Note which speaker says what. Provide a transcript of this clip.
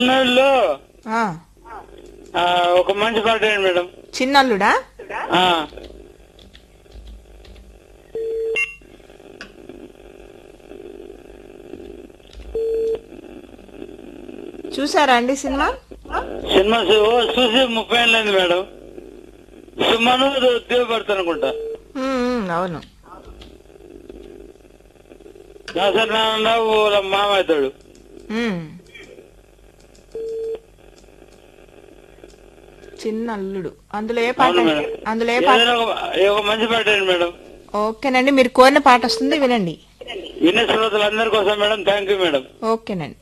Speaker 1: చిన్నలో
Speaker 2: ఆ,
Speaker 1: ఆ, ఒక మంచి పాట ఏంటి మేడం
Speaker 2: చిన్నల్లుడా
Speaker 1: ఆ,
Speaker 2: చూసారా అండి సినిమా
Speaker 1: సినిమా చూ- ఓ, చూసి ముప్పై ఏళ్ళు అయింది మేడం సుమను ఉద్యోగపడతాను అనుకుంటా
Speaker 2: ఉమ్, ఉమ్, అవును
Speaker 1: దాసరి నాన్న వాళ్ళ మామ అవుతాడు
Speaker 2: ఉమ్. చిన్న అల్లుడు అందులో ఏ పాట
Speaker 1: అవును మేడం
Speaker 2: అందులో ఏ పాట
Speaker 1: ఏదైనా ఒక ఒక మంచి పాట ఏంటి మేడం
Speaker 2: ఓకేనండి మీరు కోరిన పాట వస్తుంది వినండి
Speaker 1: వినే శ్రోతలందరి కోసం మేడం థ్యాంక్ యూ మేడం
Speaker 2: ఓకేనండి